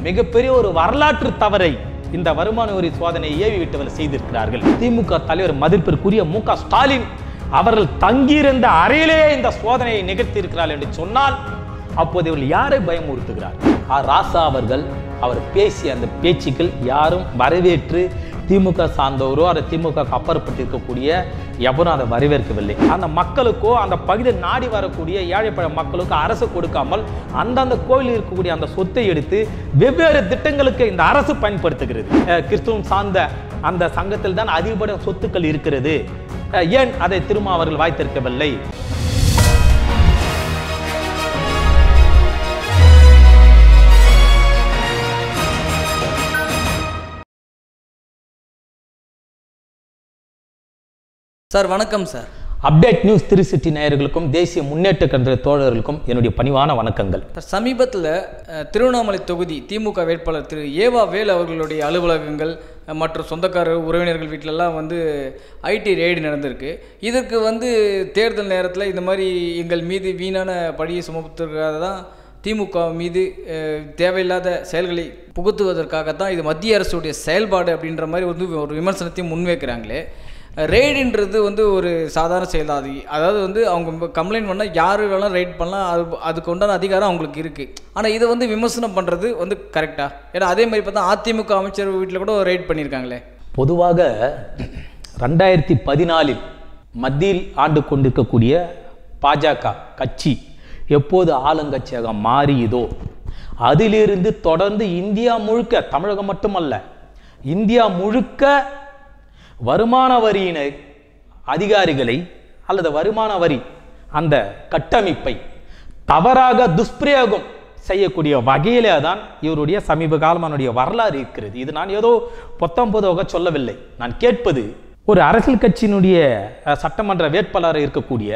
மிகப்பெரிய ஒரு வரலாற்று தவறை இந்த வருமான வரி சோதனையை ஏவி விட்டவர் செய்திருக்கிறார்கள் திமுக தலைவர் மதிப்பிற்குரிய மு க ஸ்டாலின் அவர்கள் தங்கியிருந்த அறையிலேயே இந்த சோதனையை நிகழ்த்தியிருக்கிறார்கள் என்று சொன்னால் அப்போது இவர்கள் யாரை பயமுறுத்துகிறார் ஆ. ராசா அவர்கள் அவர் பேசிய அந்த பேச்சுக்கள் யாரும் வரவேற்று திமுக சார்ந்தவரோ அதை திமுக அப்பாற்பட்டிருக்கக்கூடிய எவரும் அதை வரவேற்கவில்லை அந்த மக்களுக்கோ அந்த பகுதியில் நாடி வரக்கூடிய ஏழைப்பழ மக்களுக்கு அரசு கொடுக்காமல் அந்தந்த கோயிலில் இருக்கக்கூடிய அந்த சொத்தை எடுத்து வெவ்வேறு திட்டங்களுக்கு இந்த அரசு பயன்படுத்துகிறது அஹ் கிறிஸ்துவம் சார்ந்த அந்த சங்கத்தில் தான் அதிகப்படியான சொத்துக்கள் இருக்கிறது அஹ் ஏன் அதை திரும்ப அவர்கள் வாய்த்திருக்கவில்லை சார் வணக்கம் sir update news three city நேயர்களுக்கும் தேசிய முன்னேற்ற கன்ற தோழர்களுக்கும் என்னுடைய பணிவான வணக்கங்கள் சார் சமீபத்தில் அஹ், திருவண்ணாமலை தொகுதி திமுக வேட்பாளர் திரு ஏவா வேல் அவர்களுடைய அலுவலகங்கள் அஹ், மற்றும் சொந்தக்காரர் உறவினர்கள் வீட்டிலலாம் வந்து ஐடி ரெய்டு நடந்திருக்கு இதற்கு வந்து தேர்தல் நேரத்தில் இந்த மாதிரி எங்கள் மீது வீணான பழியை சுமத்துறதுக்காக தான் திமுக மீது அஹ், தேவையில்லாத செயல்களை புகுத்துவதற்காகத்தான் இது மத்திய அரசுடைய செயல்பாடு அப்படின்ற மாதிரி வந்து ஒரு விமர்சனத்தையும் முன்வைக்கிறாங்களே ரெய்டுன்றது வந்து ஒரு சாதாரண செயல் தான் அது அதாவது வந்து அவங்க கம்ப்ளைண்ட் பண்ணால் யார் வேணாலும் ரைட் பண்ணலாம் அது அதுக்கு உண்டான அதிகாரம் அவங்களுக்கு இருக்குது ஆனால் இதை வந்து விமர்சனம் பண்ணுறது வந்து கரெக்டா ஏன்னா அதே மாதிரி பார்த்தா அதிமுக அமைச்சர் வீட்டில் கூட ரைட் பண்ணியிருக்காங்களே பொதுவாக ரெண்டாயிரத்தி பதினாலில் மத்தியில் ஆண்டு கொண்டிருக்கக்கூடிய பாஜக கட்சி எப்போது ஆளுங்கட்சியாக மாறியதோ அதிலிருந்து தொடர்ந்து இந்தியா முழுக்க தமிழகம் மட்டுமல்ல இந்தியா முழுக்க வருமான வரியினை அதிகாரிகளை அல்லது வருமான வரி அந்த கட்டமைப்பை தவறாக துஷ்பிரயோகம் செய்யக்கூடிய வகையிலே தான் இவருடைய சமீப காலமானுடைய வரலாறு இருக்கிறது இது நான் ஏதோ பொத்தம்பொதுவாக சொல்லவில்லை நான் கேட்பது ஒரு அரசியல் கட்சியினுடைய அஹ், சட்டமன்ற வேட்பாளர் இருக்கக்கூடிய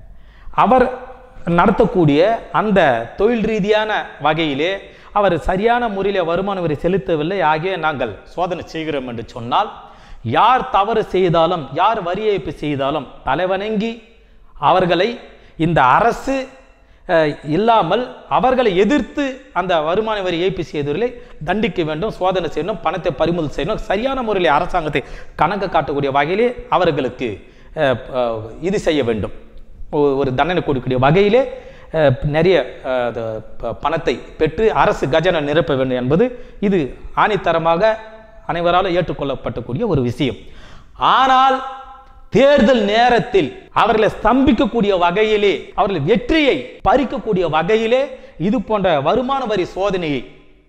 அவர் நடத்தக்கூடிய அந்த தொழில் ரீதியான வகையிலே அவர் சரியான முறையில் வருமான வரி செலுத்தவில்லை ஆகிய நாங்கள் சோதனை செய்கிறோம் என்று சொன்னால் யார் தவறு செய்தாலும் யார் வரி ஏய்ப்பு செய்தாலும் தலைவணங்கி அவர்களை இந்த அரசு அஹ், இல்லாமல் அவர்களை எதிர்த்து அந்த வருமான வரி ஏய்ப்பு செய்தவர்களை தண்டிக்க வேண்டும் சோதனை செய்யணும் பணத்தை பறிமுதல் செய்யணும் சரியான முறையில் அரசாங்கத்தை கணக்கு காட்டக்கூடிய வகையிலே அவர்களுக்கு அஹ், அஹ், இது செய்ய வேண்டும் ஒ- ஒரு தண்டனை கொடுக்கக்கூடிய வகையிலே அஹ், நிறைய அஹ், அது, ப- பணத்தை பெற்று அரசு கஜனை நிரப்ப வேண்டும் என்பது இது ஆணித்தரமாக அனைவராலும் ஏற்றுக்கொள்ளப்பட்டக்கூடிய ஒரு விஷயம் ஆனால் தேர்தல் நேரத்தில் அவர்களை ஸ்தம்பிக்கக்கூடிய வகையிலே அவர்கள் வெற்றியை பறிக்கக்கூடிய வகையிலே இது போன்ற வருமான வரி சோதனையை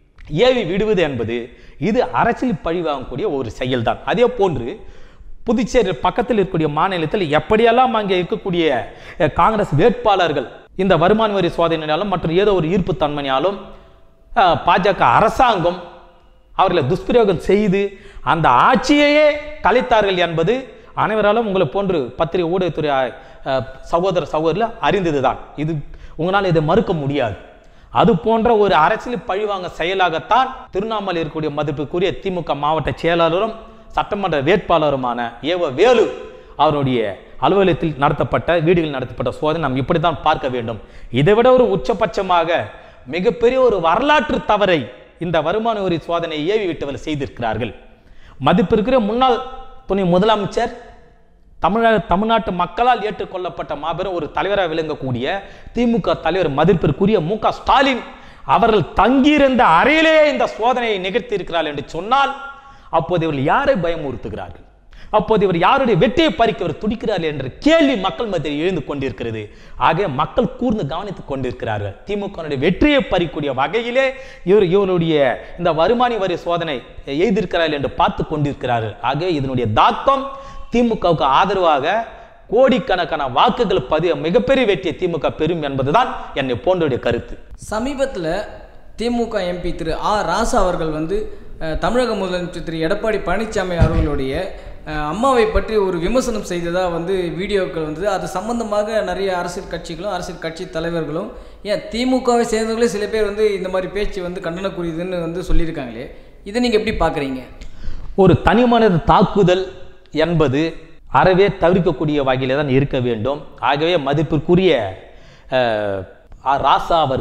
ஏவி விடுவது என்பது இது அரசியல் பழிவாங்கக்கூடிய ஒரு செயல்தான் அதே போன்று புதுச்சேரி பக்கத்தில் இருக்கக்கூடிய மாநிலத்தில் எப்படியெல்லாம் அங்கே இருக்கக்கூடிய அஹ், காங்கிரஸ் வேட்பாளர்கள் இந்த வருமான வரி சோதனையாலும் மற்றும் ஏதோ ஒரு ஈர்ப்பு தன்மையாலும் அஹ், பாஜக அரசாங்கம் அவர்களை துஷ்பிரயோகம் செய்து அந்த ஆட்சியையே கலைத்தார்கள் என்பது அனைவராலும் உங்களை போன்று பத்திரிகை ஊடகத்துறை அஹ், சகோதர சகோதரில் அறிந்ததுதான் இது உங்களால் இதை மறுக்க முடியாது அது போன்ற ஒரு அரசியல் பழிவாங்க செயலாகத்தான் திருவண்ணாமலை இருக்கக்கூடிய மதிப்புக்குரிய திமுக மாவட்ட செயலாளரும் சட்டமன்ற வேட்பாளருமான ஏவ வேலு அவருடைய அலுவலகத்தில் நடத்தப்பட்ட வீடுகளில் நடத்தப்பட்ட சோதனை நாம் இப்படித்தான் பார்க்க வேண்டும் இதை விட ஒரு உச்சபட்சமாக மிகப்பெரிய ஒரு வரலாற்று தவறை இந்த வருமான வரி சோதனையை ஏவி விட்டவர் செய்திருக்கிறார்கள் மதிப்பிற்கிற முன்னாள் துணை முதலமைச்சர் தமிழக தமிழ்நாட்டு மக்களால் ஏற்றுக்கொள்ளப்பட்ட மாபெரும் ஒரு தலைவராக விளங்கக்கூடிய திமுக தலைவர் மதிப்பிற்குரிய மு க ஸ்டாலின் அவர்கள் தங்கியிருந்த அறையிலேயே இந்த சோதனையை நிகழ்த்தியிருக்கிறார்கள் என்று சொன்னால் அப்போது இவர்கள் யாரை பயமுறுத்துகிறார்கள் அப்போது இவர் யாருடைய வெற்றியை பறிக்க அவர் துடிக்கிறார்கள் என்ற கேள்வி மக்கள் மத்தியில் எழுந்து கொண்டிருக்கிறது ஆக மக்கள் கூர்ந்து கவனித்துக் கொண்டிருக்கிறார்கள் திமுக வெற்றியை பறிக்கூடிய வகையிலே இவர் இவருடைய இந்த வருமான வரி சோதனை எய்திருக்கிறார்கள் என்று பார்த்து கொண்டிருக்கிறார்கள் ஆக இதனுடைய தாக்கம் திமுகவுக்கு ஆதரவாக கோடிக்கணக்கான வாக்குகள் பதிய மிகப்பெரிய வெற்றியை திமுக பெறும் என்பதுதான் என்னை போன்றவுடைய கருத்து சமீபத்தில் திமுக எம்பி திரு ஆ ராசா அவர்கள் வந்து அஹ், தமிழக முதலமைச்சர் திரு எடப்பாடி பழனிசாமி அவர்களுடைய அஹ், அம்மாவை பற்றி ஒரு விமர்சனம் செய்ததாக வந்து வீடியோக்கள் வந்தது அது சம்பந்தமாக நிறைய அரசியல் கட்சிகளும் அரசியல் கட்சி தலைவர்களும் ஏன் திமுகவை சேர்ந்தவங்களே சில பேர் வந்து இந்த மாதிரி பேச்சு வந்து கண்டனக்குரியதுன்னு வந்து சொல்லியிருக்காங்களே இதை நீங்கள் எப்படி பார்க்குறீங்க ஒரு தனி மனித தாக்குதல் என்பது அறவே தவிர்க்கக்கூடிய வகையிலே தான் இருக்க வேண்டும் ஆகவே மதிப்பிற்குரிய அஹ், ஆ. ராசா அவர்கள்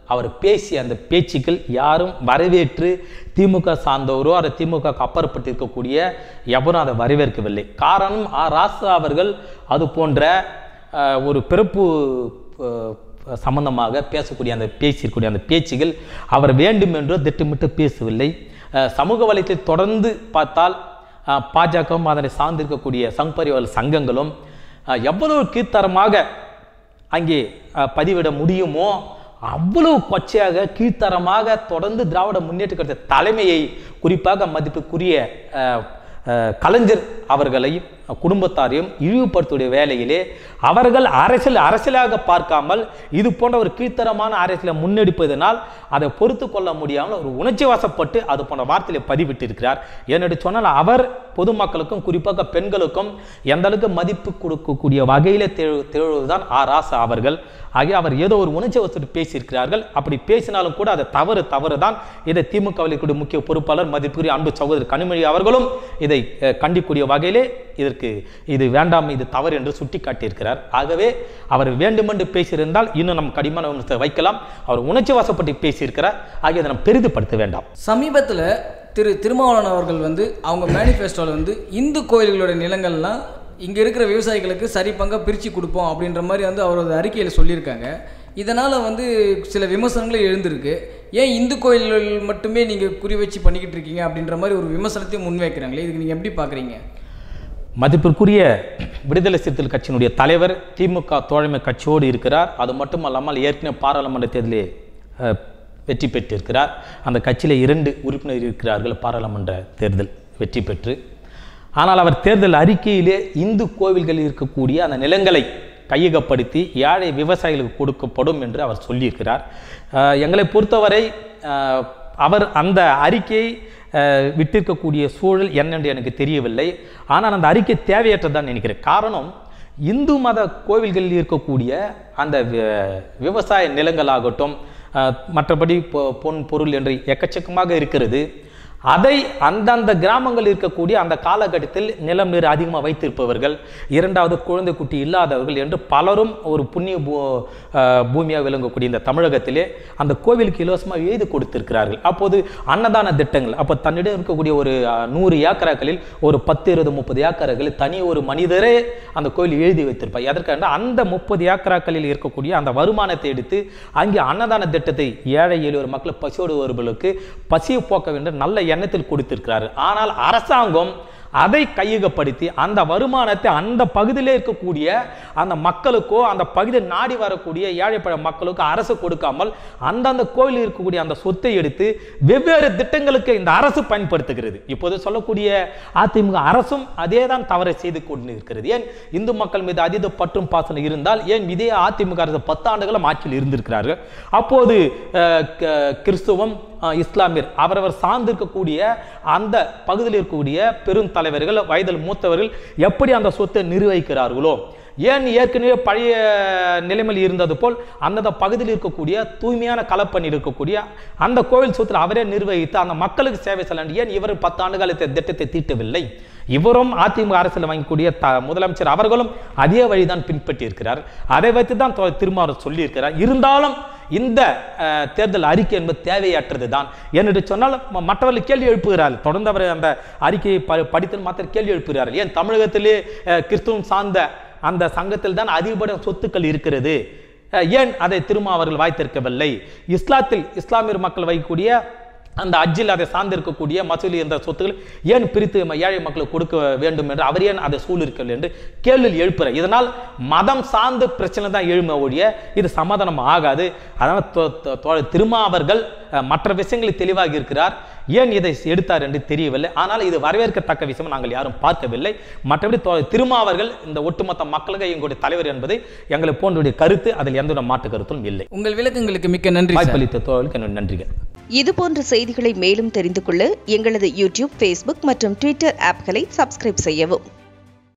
அவர் பேசிய அந்த பேச்சுக்கள் யாரும் வரவேற்று திமுக சார்ந்தவரோ அல்லது திமுக அப்பாற்பட்டு இருக்கக்கூடிய எவரும் அதை வரவேற்கவில்லை காரணம் ஆ ராசா அவர்கள் அது போன்ற அஹ், ஒரு பிறப்பு அஹ், சம்பந்தமாக பேசக்கூடிய அந்த பேசியிருக்கூடிய அந்த பேச்சுகள் அவர் வேண்டும் என்றோ திட்டமிட்டு பேசவில்லை அஹ், சமூக வலைத்தில் தொடர்ந்து பார்த்தால் அஹ், பாஜகவும் அதனை சார்ந்திருக்கக்கூடிய சங் பரிவார் சங்கங்களும் அஹ், எவ்வளவு கீழ்த்தரமாக அங்கே அஹ், பதிவிட முடியுமோ அவ்வளவு கொச்சையாக கீழ்த்தரமாக தொடர்ந்து திராவிட முன்னேற்ற கழக தலைமையை குறிப்பாக மதிப்புக்குரிய அஹ், அஹ், கலைஞர் அவர்களையும் குடும்பத்தாரையும் இழிவுபடுத்தக்கூடிய வேலையிலே அவர்கள் அரசியல் அரசியலாக பார்க்காமல் இது போன்ற ஒரு கீழ்த்தரமான அரசியலை முன்னெடுப்பதனால் அதை பொறுத்து கொள்ள முடியாமல் ஒரு உணர்ச்சி வசப்பட்டு அது போன்ற வார்த்தையை பதிவிட்டிருக்கிறார் ஏனென்று சொன்னால் அவர் பொதுமக்களுக்கும் குறிப்பாக பெண்களுக்கும் எந்த அளவுக்கு மதிப்பு கொடுக்கக்கூடிய வகையிலே திகழ் திகழ்வதுதான் ஆ ராசா அவர்கள் ஆகிய அவர் ஏதோ ஒரு உணர்ச்சி வசப்பட்டு பேசியிருக்கிறார்கள் அப்படி பேசினாலும் கூட அது தவறு தவறு தான் இதை திமுகவில் இருக்கக்கூடிய முக்கிய பொறுப்பாளர் மதிப்புக்குரிய அன்பு சகோதரர் கனிமொழி அவர்களும் இதை அஹ், கண்டிக்கூடிய வகையிலே இதற்கு இது வேண்டாம் இது தவறு என்று சுட்டி காட்டியிருக்கிறார் ஆகவே அவர் வேண்டுமென்று பேசியிருந்தால் இன்னும் நம்ம கடிமான விமர்சனத்தை வைக்கலாம் அவர் உணர்ச்சி வசப்பட்டு பேசியிருக்கிறார் ஆகிய அதை நம்ம பெரிதுபடுத்த வேண்டாம் சமீபத்தில் திரு திருமாவளவன் அவர்கள் வந்து அவங்க மேனிஃபெஸ்டோவில் வந்து இந்து கோயில்களோட நிலங்கள்லாம் இங்கே இருக்கிற விவசாயிகளுக்கு சரி பங்கா பிரித்து கொடுப்போம் அப்படின்ற மாதிரி வந்து அவரது அறிக்கையில் சொல்லியிருக்காங்க இதனால் வந்து சில விமர்சனங்களும் எழுந்திருக்கு ஏன் இந்து கோயில்கள் மட்டுமே நீங்கள் குறி வச்சு பண்ணிக்கிட்டு இருக்கீங்க அப்படின்ற மாதிரி ஒரு விமர்சனத்தையும் முன்வைக்கிறாங்களே இதுக்கு நீங்கள் எப்படி பார்க்குறீங்க மதிப்பிற்குரிய விடுதலை சிறுத்தைகள் கட்சியினுடைய தலைவர் திமுக தோழமை கட்சியோடு இருக்கிறார் அது மட்டுமல்லாமல் ஏற்கனவே பாராளுமன்ற தேர்தலில் அஹ், வெற்றி பெற்றிருக்கிறார் அந்த கட்சியில் இரண்டு உறுப்பினர் இருக்கிறார்கள் பாராளுமன்ற தேர்தல் வெற்றி பெற்று ஆனால் அவர் தேர்தல் அறிக்கையிலே இந்து கோவில்களில் இருக்கக்கூடிய அந்த நிலங்களை கையகப்படுத்தி ஏழை விவசாயிகளுக்கு கொடுக்கப்படும் என்று அவர் சொல்லியிருக்கிறார் அஹ், எங்களை பொறுத்தவரை அஹ், அவர் அந்த அறிக்கையை அஹ், விட்டிருக்கக்கூடிய சூழல் என்னென்று எனக்கு தெரியவில்லை ஆனால் அந்த அறிக்கை தேவையற்றதான் நினைக்கிறேன் காரணம் இந்து மத கோவில்களில் இருக்கக்கூடிய அந்த வி- விவசாய நிலங்களாகட்டும் அஹ், மற்றபடி பொ- பொன் பொருள் என்று எக்கச்சக்கமாக இருக்கிறது அதை அந்தந்த கிராமங்கள் இருக்கக்கூடிய அந்த காலகட்டத்தில் நிலம் நீர் அதிகமாக வைத்திருப்பவர்கள் இரண்டாவது குழந்தை குட்டி இல்லாதவர்கள் என்று பலரும் ஒரு புண்ணிய பூ அஹ், பூமியாக விளங்கக்கூடிய இந்த தமிழகத்திலே அந்த கோவிலுக்கு இலவசமாக எழுதி கொடுத்திருக்கிறார்கள் அப்போது அன்னதான திட்டங்கள் அப்போ தன்னிடம் இருக்கக்கூடிய ஒரு அஹ், நூறு ஏக்கராக்களில் ஒரு பத்து இருபது முப்பது ஏக்கராக்களில் தனி ஒரு மனிதரே அந்த கோயில் எழுதி வைத்திருப்பார் எதற்காக அந்த முப்பது ஏக்கராக்களில் இருக்கக்கூடிய அந்த வருமானத்தை எடுத்து அங்கே அன்னதான திட்டத்தை ஏழை எளியோர் மக்கள் பசியோடு வருபவர்களுக்கு பசியை போக்க வேண்டும் நல்ல எண்ணத்தில் கொடுத்திருக்கிறார் ஆனால் அரசாங்கம் அதை கையகப்படுத்தி அந்த வருமானத்தை அந்த பகுதியிலே இருக்கக்கூடிய அந்த மக்களுக்கோ அந்த பகுதியை நாடி வரக்கூடிய ஏழைப்பழ மக்களுக்கோ அரசு கொடுக்காமல் அந்தந்த கோயிலில் இருக்கக்கூடிய அந்த சொத்தை எடுத்து வெவ்வேறு திட்டங்களுக்கு இந்த அரசு பயன்படுத்துகிறது இப்போது சொல்லக்கூடிய அதிமுக அரசும் அதே தான் தவறை செய்து கொண்டு இருக்கிறது ஏன் இந்து மக்கள் மீது அதீத பற்றும் பாசனம் இருந்தால் ஏன் இதே அதிமுக அரசு பத்தாண்டுகளும் ஆட்சியில் இருந்திருக்கிறார்கள் அப்போது அஹ், க- கிறிஸ்துவம் அஹ், இஸ்லாமியர் அவரவர் சார்ந்திருக்கக்கூடிய அந்த பகுதியில் இருக்கக்கூடிய பெருந்தலைவர்கள் வயதில் மூத்தவர்கள் எப்படி அந்த சொத்தை நிர்வகிக்கிறார்களோ ஏன் ஏற்கனவே பழைய நிலைமையில் இருந்தது போல் அந்தந்த பகுதியில் இருக்கக்கூடிய தூய்மையான கலப்பணி இருக்கக்கூடிய அந்த கோவில் சொத்தில் அவரே நிர்வகித்து அந்த மக்களுக்கு சேவை செய்ய வேண்டும். ஏன் இவர் பத்து ஆண்டு காலத்தை திட்டத்தை தீட்டவில்லை இவரும் அதிமுக அரசில் வாங்கக்கூடிய த முதலமைச்சர் அவர்களும் அதே வழிதான் பின்பற்றி இருக்கிறார் அதை வைத்து தான் தொ- திருமாவளவன் சொல்லியிருக்கிறார் இருந்தாலும் இந்த அஹ், தேர்தல் அறிக்கை என்பது தேவையற்றது தான் என்று சொன்னால் ம- மற்றவர்கள் கேள்வி எழுப்புகிறார்கள் தொடர்ந்து அவர் அந்த அறிக்கையை ப- படித்து மாத்திர கேள்வி எழுப்புகிறார்கள் ஏன் தமிழகத்திலே அஹ், கிறிஸ்துவம் சார்ந்த அந்த சங்கத்தில் தான் அதிகப்படியான சொத்துக்கள் இருக்கிறது அஹ், ஏன் அதை திரும்ப அவர்கள் வாய்த்திருக்கவில்லை இஸ்லாத்தில் இஸ்லாமியர் மக்கள் வைக்கக்கூடிய அந்த அஜில் அதை சார்ந்திருக்கக்கூடிய மசூலி என்ற சொத்துக்கள் ஏன் பிரித்து ம- ஏழை மக்களுக்கு கொடுக்க வேண்டும் என்று அவர் ஏன் அதை சூழ்நிற்கவில்லை என்று கேள்வி எழுப்புறார் இதனால் மதம் சார்ந்த பிரச்சனை தான் எழுமை ஒழிய இது சமாதானம் ஆகாது அதனால் தோ- தோ- தோழர் திருமா அவர்கள் அஹ், மற்ற விஷயங்களில் தெளிவாக இருக்கிறார் ஏன் இதை எடுத்தார் என்று தெரியவில்லை ஆனால் இது வரவேற்கத்தக்க விஷயம் நாங்கள் யாரும் பார்க்கவில்லை மற்றபடி தோழர் திருமா அவர்கள் இந்த ஒட்டுமொத்த மக்களுக்கு எங்களுடைய தலைவர் என்பதை எங்களை போன்றுடைய கருத்து அதில் எந்த ஒரு மாற்று கருத்தும் இல்லை உங்கள் விளக்கங்களுக்கு மிக்க நன்றி சார். வாய்ப்பளித்த தோழர்களுக்கு என்னுடைய நன்றிகள் இது போன்ற செய்திகளை மேலும் தெரிந்து கொள்ள எங்களது யூடியூப் ஃபேஸ்புக் மற்றும் ட்விட்டர் ஆப்களை சப்ஸ்கிரைப் செய்யவும்